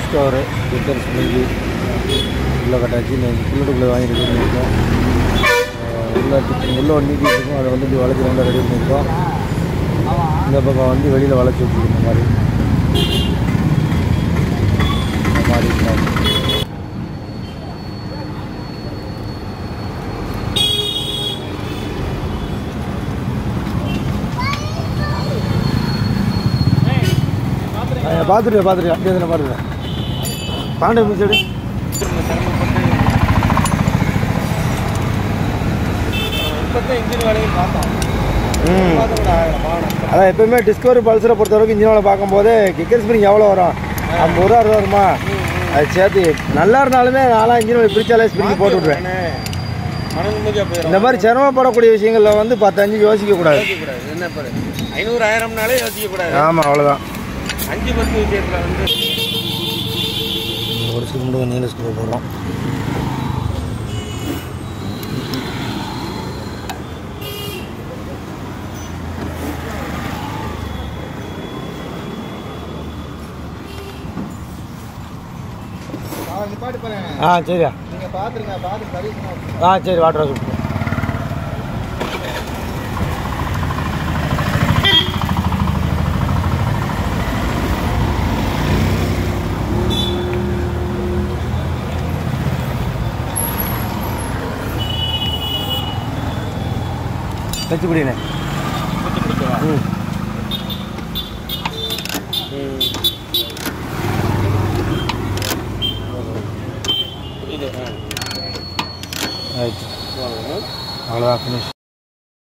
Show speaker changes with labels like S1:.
S1: Discover ticker ஸ்மிங்கி உள்ள கட்டாச்சு புல்லட்டுக்குள்ளே வாங்கிட்டு இருக்கோம் உள்ள உள்ள ஒன்று நீட்டி இருக்கும் அதை வந்து இப்படி வளைச்சி ரெண்டாக ரெடி பண்ணியிருக்கோம் இந்த பக்கம் வந்து வெளியில் வளைச்சி வச்சுருக்கோம் இந்த மாதிரி இந்த மாதிரி இருக்கும். ஆ, பார்த்துட்டு பார்த்துட்டு அப்படியே தானே பார்த்துட்டு பாண்டே மிச்சடு
S2: இப்போதான் இன்ஜின் வேலையும் பார்த்தோம்
S1: ம்
S2: பார்த்தா கூட ஆயிரம் வாகனம்
S1: அதான் எப்பவுமே டிஸ்கவரி பல்சரை பொறுத்த வரைக்கும் இன்ஜின் வேலை பார்க்கும்போது கிக்கர் ஸ்ப்ரிங் எவ்வளோ வரும் ஐம்பது ரூபா அறுபது வருமா அது சேர்த்து நல்லா இருந்தாலுமே நான்லாம் இன்ஜின் வேலை பிரிச்சாலே ஸ்ப்ரிங் போட்டு விட்ருவேன்
S2: மன நிம்மதியாக போயிடும்
S1: இந்த மாதிரி சிரமப்படக்கூடிய விஷயங்கள்ல வந்து பத்து அஞ்சு யோசிக்க கூடாது
S2: யோசிக்கக்கூடாது என்ன பாரு ஐநூறு ஆயிரம்னாலே யோசிக்கக்கூடாது
S1: ஆமாம் அவ்வளோதான்
S2: அஞ்சு பத்து விஷயத்தில் வந்து
S1: ஒரு ஸ்க்ரூ மட்டும் நீல ஸ்க்ரூ போடுறோம்
S2: நிப்பாட்டு பாருங்க
S1: ஆ சரியா
S2: நீங்கள் பார்த்துருங்க பார்த்து சர்வீஸ்
S1: ஆ சரி வாட்டர் வாஷ் விட்டு தச்சு குடிண்ணே
S2: கொஞ்சம் பிடிக்கவா
S1: ம்
S2: இது
S1: ரைட்
S2: ஆ
S1: அவ்வளோதான் ஃபினிஷ்